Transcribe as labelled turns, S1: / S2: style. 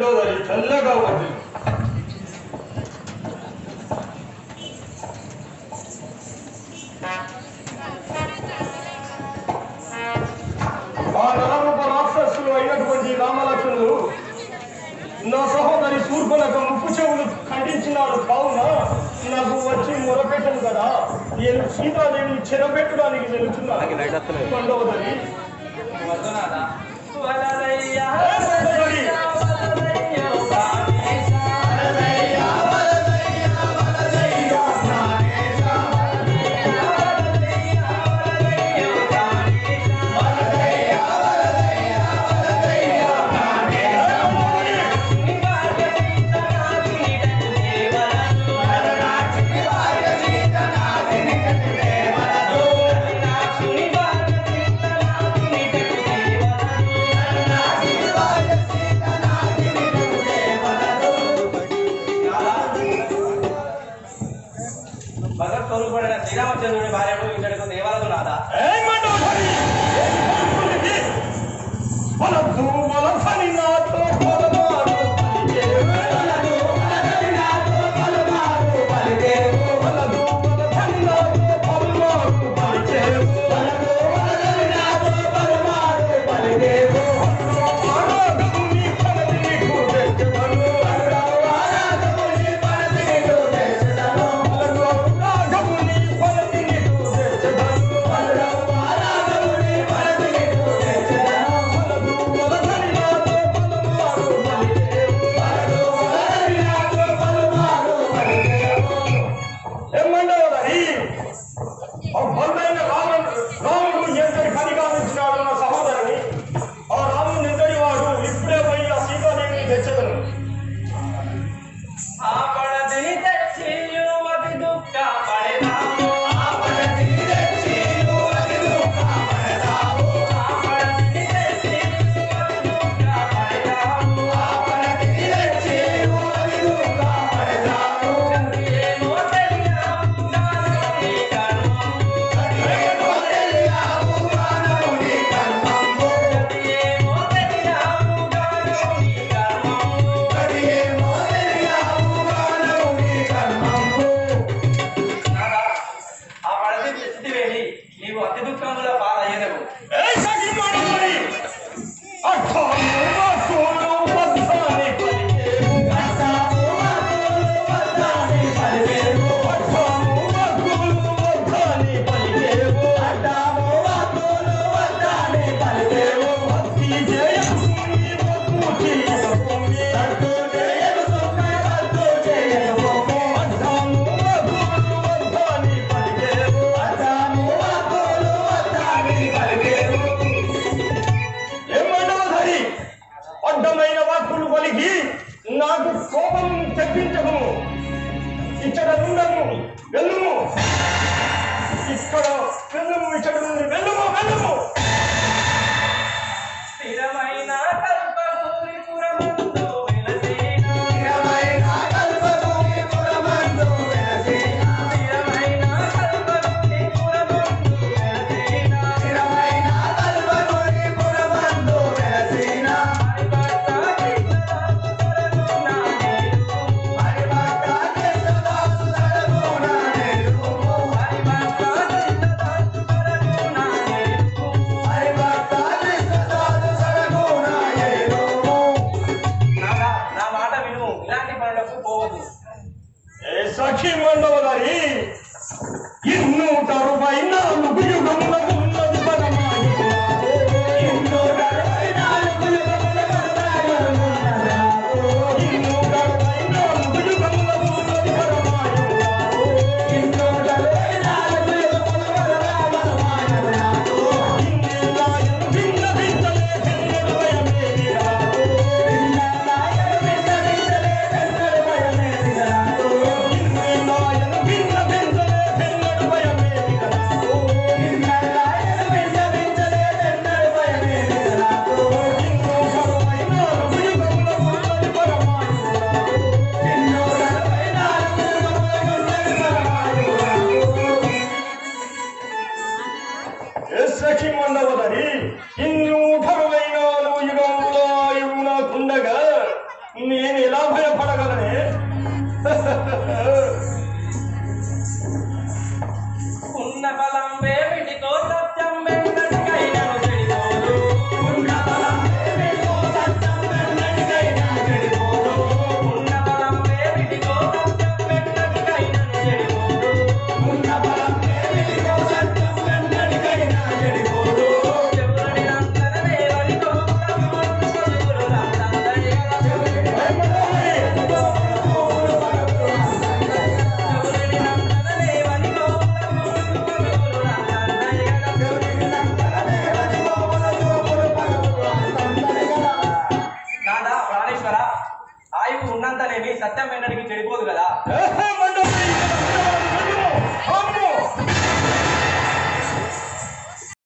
S1: గోదావరి చల్లగా ఉంది ఆ నలరూప రాక్షసులు అయినటువంటి రామలక్ష్మణులు నా సహోదరి శూర్పణకు ముప్పు చెవులు ఖండించినాడు కావున నాకు వచ్చి మొరపెట్టను కదా నేను సీతాదేవిని చెరబెట్టడానికి వెళుతున్నాను మండవదరి ఏ మండవదరి?
S2: భగత్ స్వరూపుడైన శ్రీరామచంద్రుడి భార్యడు ఇక్కడికి దేవాలయం రాదా
S1: ఏ మండవదరి? ఏం పలుకుతుంది? వలదు వలసని నాతో పలమారు పలికే. వలదు వలసని నాతో పలమారు పలికే. ఆరాధము నీ పలకి నీకు తెచ్చెదను. ఆరాధము నీ పలకి నీకు తెచ్చెదను. ఆరాధము నీ పలకి నీకు తెచ్చెదను. ఆరాధము నీ పలకి నీకు తెచ్చెదను. వలదు వలసని నాతో పలమారు పలికే. వలదు వలసని నాతో పలమారు పలికే. ఏమండవదని ఆ బలమైన రాముడు రాముడు ఎంతటి పని కావించినాడు నా సహోదరుని ఆ రాముడు ఎంతటి వాడు ఇప్పుడే పోయి ఆ సీతాదేవిని తెచ్చదను
S2: ఆ పడదిని తెచ్చి యువతి దుఃఖ పడేదాము ఆ పడదిని తెచ్చి యువతి దుఃఖ పడేదాము ఆ పడదిని తెచ్చి యువతి దుఃఖ పడేదాము ఆ పడదిని తెచ్చి యువతి దుఃఖ పడేదాము ఏమో తెలియము నాను నీ కర్మము ఏమో తెలియము నాను నీ కర్మము ఏమో తెలియము నాను నీ కర్మము ఏమో తెలియము నాను నీ కర్మము నాదా ఆ పడది తెచ్చివేడి నీవు అతి దుఃఖముల పాలయ్యదవు
S1: ఏ సఖి మనోరి అర్థాను వాసోను వస్తాని పలికేను అర్థాను వాసోను వస్తాని పలికేను అర్థాను వాసోను వస్తాని పలికేను అర్థాను వాసోను వస్తాని పలికేను భక్తి జయసుని వద్దు చేయకపోమి భక్తి జయసుని వద్దు చేయకపోమి అర్థాను వాసోను వస్తాని పలికేను అర్థాను వాసోను వస్తాని పలికేను ఏమన్నవధరి అడ్డమైన వాక్కులు పలికి నాకు కోపం తెప్పించము ఇక్కడ నుండము వెళ్ళుము ఇక్కడ వెళ్ళుము ఇక్కడ నుండి వెళ్ళుము వెళ్ళుము
S2: స్థిరమైన కల్పభూమి పురమందు వెలసిన స్థిరమైన కల్పభూమి పురమందు వెలసిన స్థిరమైన కల్పభూమి పురమందు వెలసిన స్థిరమైన కల్పభూమి పురమందు వెలసిన హరి భక్త కృష్ణదాసు సరగుణ నేరు హరి భక్త కృష్ణదాసు సరగుణ నేరు హరి భక్త కృష్ణదాసు సరగుణ నేరు నా మాట విను ఇలాంటి పనులకు పోవద్దు
S1: ఏ సఖి మండవదారి ఇన్నూట అరవై నాలుగు యుగములకు ఉన్నది పరమాయు ఇన్నూట అరవై నాలుగు యుగములకు ఇన్నూట అరవై నాలుగు యుగములకు ఉన్నది పరమాయు ఇన్నూట అరవై నాలుగు యుగములకు ఇన్నిలాయను భిన్న భిన్నలే భిన్నలు భయమేమి రాదు ఇన్నిలాయను భిన్న భిన్నలే భిన్నలు భయమేమి రాదు ఇన్నిలాయను భిన్న భిన్నలే భిన్నలు భయమేమి రాదు నేను ఎలా భయపడగలనే
S2: ఉన్న బలం వేమిటితో సత్యం వెంకటికైనను చెడిపోదు ఉన్న బలం వేమిటితో సత్యం వెంకటికైనను చెడిపోదు ఉన్న బలం వేమిటితో సత్యం వెంకటికైనను చెడిపోదు ఉన్న బలం వేమిటితో సత్యం వెంకటికైనను చెడిపోదు చెవులని నందన దేవనితో తమ్ముడు పలుకులు నందనయ్య చెవులని నందన దేవనితో తమ్ముడు పలుకులు నాదా ప్రాణేశ్వర ఆయువు ఉన్నంతనేమి సత్యం వెన్నడికి చెడిపోదు కదా